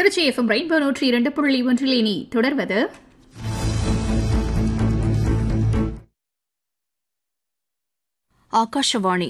Trichy FM rainbow நூற்றி இரண்டு புள்ளி ஒன்றில் இனி தொடர்வது ஆகாஷவாணி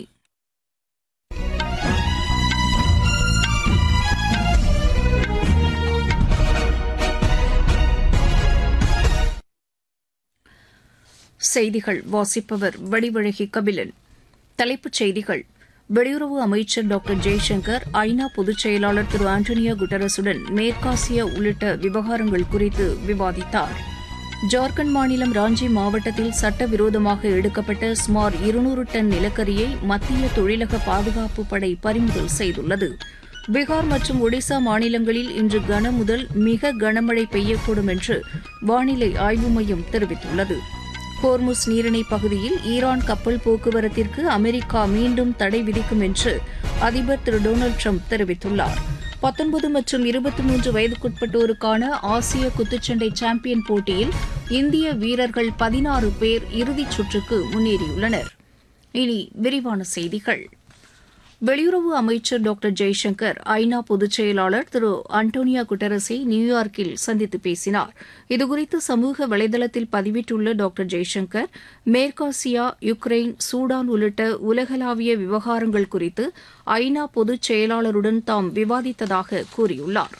செய்திகள் வாசிப்பவர் வடிவழகி கபிலன் தலைப்புச் செய்திகள் வெளியுறவு அமைச்சர் டாக்டர் ஜெய்சங்கர் ஐநா பொதுச் செயலாளர் திரு ஆண்டனியோ குட்டரஸுடன் மேற்காசிய உள்ளிட்ட விவகாரங்கள் குறித்து விவாதித்தார் ஜார்க்கண்ட் மாநிலம் ராஞ்சி மாவட்டத்தில் சட்டவிரோதமாக எடுக்கப்பட்ட சுமார் இருநூறு டன் நிலக்கரியை மத்திய தொழிலக பாதுகாப்பு படை பறிமுதல் செய்துள்ளது பீகார் மற்றும் ஒடிசா மாநிலங்களில் இன்று கன முதல் மிக கனமழை பெய்யக்கூடும் என்று வானிலை ஆய்வு மையம் தெரிவித்துள்ளது ஹோர்முஸ் நீரிணை பகுதியில் ஈரான் கப்பல் போக்குவரத்திற்கு அமெரிக்கா மீண்டும் தடை விதிக்கும் என்று அதிபர் திரு டொனால்டு ட்ரம்ப் தெரிவித்துள்ளார் பத்தொன்பது மற்றும் இருபத்தி மூன்று வயதுக்குட்பட்டோருக்கான ஆசிய குத்துச்சண்டை சாம்பியன் போட்டியில் இந்திய வீரர்கள் பதினாறு பேர் இறுதிச் சுற்றுக்கு முன்னேறியுள்ளனர் இனி விரிவான செய்திகள் வெளியுறவு அமைச்சர் டாக்டர் ஜெய்சங்கர் ஐநா பொதுச் செயலாளர் திரு அண்டோனியா குட்டரஸை நியூயார்க்கில் சந்தித்து பேசினார் இதுகுறித்து சமூக வலைதளத்தில் பதிவிட்டுள்ள டாக்டர் ஜெய்சங்கர் மேற்காசியா யுக்ரைன் சூடான் உள்ளிட்ட உலகளாவிய விவகாரங்கள் குறித்து ஐநா பொதுச் செயலாளருடன் தாம் விவாதித்ததாக கூறியுள்ளார்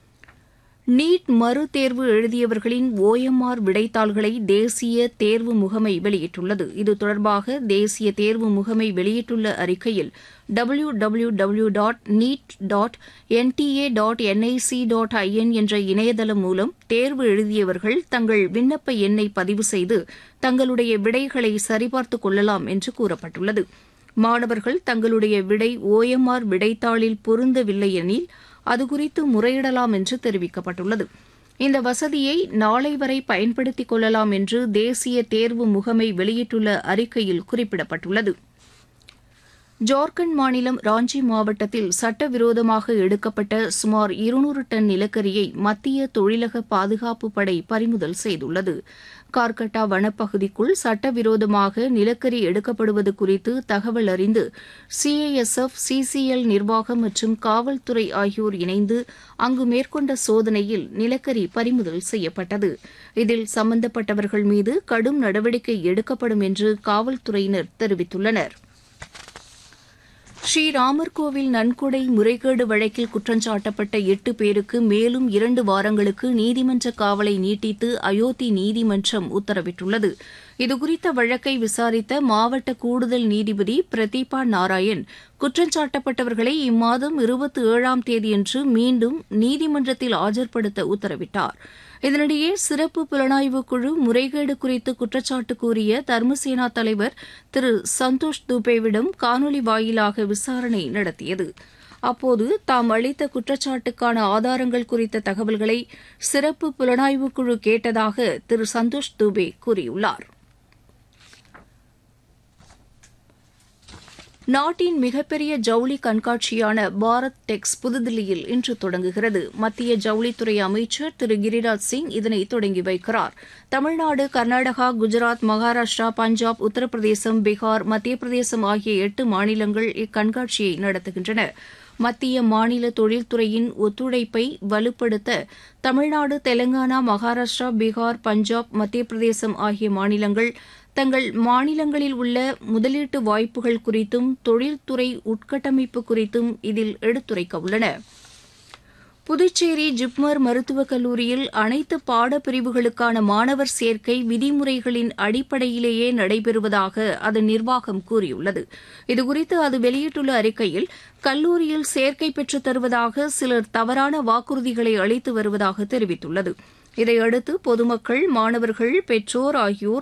நீட் மறு தேர்வு எழுதியவர்களின் ஓஎம்ஆர் விடைத்தாள்களை தேசிய தேர்வு முகமை வெளியிட்டுள்ளது இது தொடர்பாக தேசிய தேர்வு முகமை வெளியிட்டுள்ள அறிக்கையில் W W W dot NEET dot NTA dot NIC dot IN என்ற இணையதளம் மூலம் தேர்வு எழுதியவர்கள் தங்கள் விண்ணப்ப எண்ணை பதிவு செய்து தங்களுடைய விடைகளை சரிபார்த்துக் கொள்ளலாம் என்று கூறப்பட்டுள்ளது மாணவர்கள் தங்களுடைய விடை ஓஎம்ஆர் விடைத்தாளில் பொருந்தவில்லை எனில் அது குறித்து முறையிடலாம் என்று தெரிவிக்கப்பட்டுள்ளது இந்த வசதியை நாளை வரை பயன்படுத்திக் கொள்ளலாம் என்று தேசிய தேர்வு முகமை வெளியிட்டுள்ள அறிக்கையில் குறிப்பிடப்பட்டுள்ளது ஜார்க்கண்ட் மாநிலம் ராஞ்சி மாவட்டத்தில் சட்டவிரோதமாக எடுக்கப்பட்ட சுமார் இருநூறு டன் நிலக்கரியை மத்திய தொழிலக பாதுகாப்பு படை பறிமுதல் செய்துள்ளது கார்கட்டா வனப்பகுதிக்குள் சட்டவிரோதமாக நிலக்கரி எடுக்கப்படுவது குறித்து தகவல் அறிந்து சிஐஎஸ்எஃப் சிசிஎல் நிர்வாகம் மற்றும் காவல்துறை ஆகியோர் இணைந்து அங்கு மேற்கொண்ட சோதனையில் நிலக்கரி பறிமுதல் செய்யப்பட்டது இதில் சம்பந்தப்பட்டவர்கள் மீது கடும் நடவடிக்கை எடுக்கப்படும் என்று காவல்துறையினர் தெரிவித்துள்ளனா் ஸ்ரீராமர் கோவில் நன்கொடை முறைகேடு வழக்கில் குற்றஞ்சாட்டப்பட்ட எட்டு பேருக்கு மேலும் இரண்டு வாரங்களுக்கு நீதிமன்ற காவலை நீட்டித்து அயோத்தி நீதிமன்றம் உத்தரவிட்டுள்ளது இதுகுறித்த வழக்கை விசாரித்த மாவட்ட கூடுதல் நீதிபதி பிரதீபா நாராயண் குற்றஞ்சாட்டப்பட்டவர்களை இம்மாதம் இருபத்தி ஏழாம் தேதியன்று மீண்டும் நீதிமன்றத்தில் ஆஜர்படுத்த உத்தரவிட்டார் இதனிடையே சிறப்பு புலனாய்வு குழு முறைகேடு குறித்து குற்றச்சாட்டு கூறிய தர்மசேனா தலைவர் திரு சந்தோஷ் துபேவிடம் காணொலி வாயிலாக விசாரணை நடத்தியது அப்போது தாம் அளித்த குற்றச்சாட்டுக்கான ஆதாரங்கள் குறித்த தகவல்களை சிறப்பு புலனாய்வு குழு கேட்டதாக திரு சந்தோஷ் துபே கூறியுள்ளார் நாட்டின் மிகப்பெரிய ஜவுளி கண்காட்சியான பாரத் டெக்ஸ் புதுதில்லியில் இன்று தொடங்குகிறது மத்திய ஜவுளித்துறை அமைச்சர் திரு கிரிராஜ் சிங் இதனை தொடங்கி வைக்கிறார் தமிழ்நாடு கர்நாடகா குஜராத் மகாராஷ்டிரா பஞ்சாப் உத்தரப்பிரதேசம் பீகார் மத்திய பிரதேசம் ஆகிய எட்டு மாநிலங்கள் இக்கண்காட்சியை நடத்துகின்றன மத்திய மாநில தொழில்துறையின் ஒத்துழைப்பை வலுப்படுத்த தமிழ்நாடு தெலங்கானா மகாராஷ்டிரா பீகார் பஞ்சாப் மத்திய பிரதேசம் ஆகிய மாநிலங்கள் தங்கள் மாநிலங்களில் உள்ள முதலீட்டு வாய்ப்புகள் குறித்தும் தொழில்துறை உட்கட்டமைப்பு குறித்தும் இதில் எடுத்துரைக்க உள்ளன புதுச்சேரி ஜிப்மர் மருத்துவக் கல்லூரியில் அனைத்து பாடப்பிரிவுகளுக்கான மாணவர் சேர்க்கை விதிமுறைகளின் அடிப்படையிலேயே நடைபெறுவதாக அதன் நிர்வாகம் கூறியுள்ளது இதுகுறித்து அது வெளியிட்டுள்ள அறிக்கையில் கல்லூரியில் சேர்க்கை பெற்றுத் தருவதாக சிலர் தவறான வாக்குறுதிகளை அளித்து வருவதாக தெரிவித்துள்ளது இதையடுத்து பொதுமக்கள் மாணவர்கள் பெற்றோர் ஆகியோர்